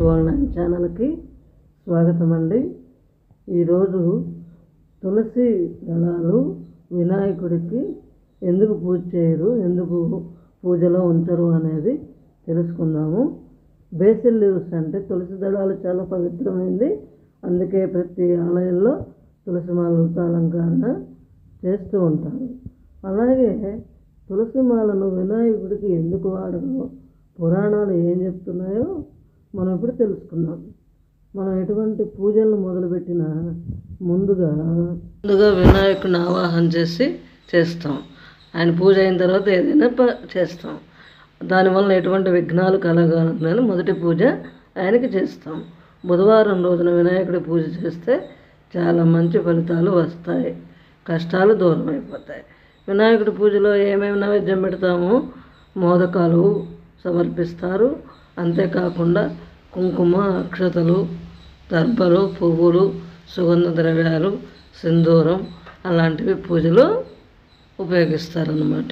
వాళ్ళ ఛానల్కి స్వాగతం అండి ఈరోజు తులసి దళాలు వినాయకుడికి ఎందుకు పూజ చేయరు ఎందుకు పూజలో ఉంచరు అనేది తెలుసుకుందాము బేసిల్ లీవ్స్ అంటే తులసి దళాలు చాలా పవిత్రమైంది అందుకే ప్రతి ఆలయంలో తులసి మాలలతో అలంకరణ చేస్తూ ఉంటారు అలాగే తులసి మాలను వినాయకుడికి ఎందుకు వాడరు పురాణాలు ఏం చెప్తున్నాయో మనం ఇప్పుడు తెలుసుకుందాం మనం ఎటువంటి పూజలను మొదలుపెట్టినా ముందుగా ముందుగా వినాయకుడిని ఆవాహన చేసి చేస్తాం ఆయన పూజ అయిన తర్వాత ఏదైనా ప- చేస్తాం దానివల్ల ఎటువంటి విఘ్నాలు కలగాలని మొదటి పూజ ఆయనకి చేస్తాం బుధవారం రోజున వినాయకుడి పూజ చేస్తే చాలా మంచి ఫలితాలు వస్తాయి కష్టాలు దూరం అయిపోతాయి వినాయకుడి పూజలో ఏమేమి నైవేద్యం పెడతామో మోదకాలు సమర్పిస్తారు అంతేకాకుండా కుంకుమ అక్షతలు దర్భలు పువ్వులు సుగంధ ద్రవ్యాలు సింధూరం అలాంటివి పూజలో ఉపయోగిస్తారన్నమాట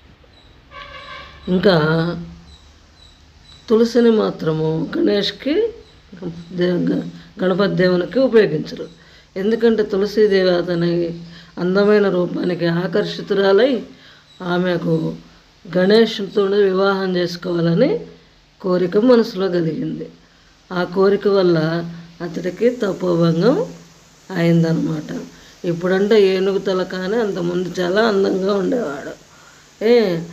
ఇంకా తులసిని మాత్రము గణేష్కి దే- గ- గణపతి దేవునికి ఉపయోగించరు ఎందుకంటే తులసీదేవి అతని అందమైన రూపానికి ఆకర్షితురాలై ఆమెకు గణేష్తో వివాహం చేసుకోవాలని కోరిక మనసులో కలిగింది ఆ కోరిక వల్ల అతడికి తపోభంగం అయిందనమాట ఇప్పుడంటే ఏనుగు తల కానీ అంతకుముందు చాలా అందంగా ఉండేవాడు ఏ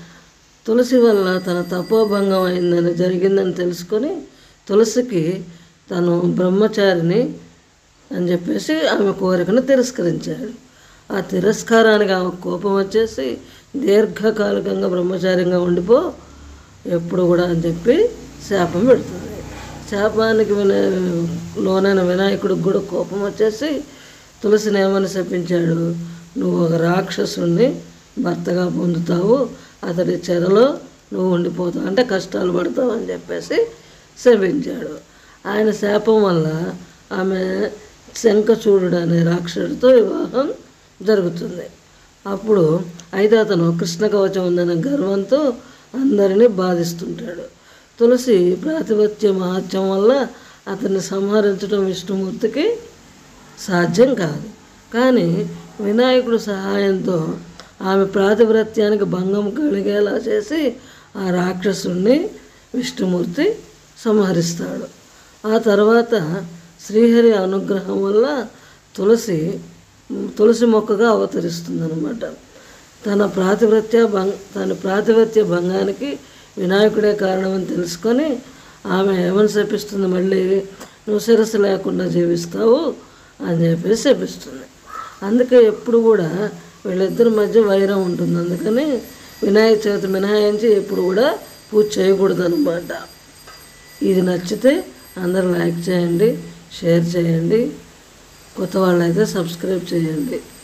తులసి వల్ల తన తపోభంగం అయిందని జరిగిందని తెలుసుకొని తులసికి తను బ్రహ్మచారిని అని చెప్పేసి ఆమె కోరికను తిరస్కరించాడు ఆ తిరస్కారానికి ఆమె కోపం వచ్చేసి దీర్ఘకాలికంగా బ్రహ్మచారిగా ఉండిపో ఎప్పుడు కూడా అని చెప్పి శాపం పెడుతుంది శాపానికి విన లోనైన వినాయకుడికి కూడా కోపం వచ్చేసి తులసిని ఏమని శపించాడు నువ్వు ఒక రాక్షసుని భర్తగా పొందుతావు అతడి చెరలో నువ్వు ఉండిపోతావు అంటే కష్టాలు పడతావు అని చెప్పేసి శపించాడు ఆయన శాపం వల్ల ఆమె శంఖచూడుడు అనే రాక్షసుడితో వివాహం జరుగుతుంది అప్పుడు అయితే అతను కృష్ణ కవచం ఉందనే గర్వంతో అందరినీ బాధిస్తుంటాడు తులసి ప్రాతిపత్య మహత్యం వల్ల అతన్ని సంహరించడం విష్ణుమూర్తికి సాధ్యం కాదు కానీ వినాయకుడు సహాయంతో ఆమె ప్రాతివ్రత్యానికి భంగం కలిగేలా చేసి ఆ రాక్షసుణ్ణి విష్ణుమూర్తి సంహరిస్తాడు ఆ తర్వాత శ్రీహరి అనుగ్రహం వల్ల తులసి తులసి మొక్కగా అవతరిస్తుందన్నమాట తన ప్రాతివ్రత్య భంగ తన ప్రాతిపత్య భంగానికి వినాయకుడే కారణమని తెలుసుకొని ఆమె ఏమని శపిస్తుంది మళ్ళీ నువ్వు శిరస్సు లేకుండా జీవిస్తావు అని చెప్పేసి శపిస్తుంది అందుకే ఎప్పుడు కూడా వీళ్ళిద్దరి మధ్య వైరం ఉంటుంది అందుకని వినాయక చవితి మినహాయించి ఎప్పుడు కూడా పూజ చేయకూడదు అనమాట ఇది నచ్చితే అందరూ లైక్ చేయండి షేర్ చేయండి కొత్త వాళ్ళైతే సబ్స్క్రైబ్ చేయండి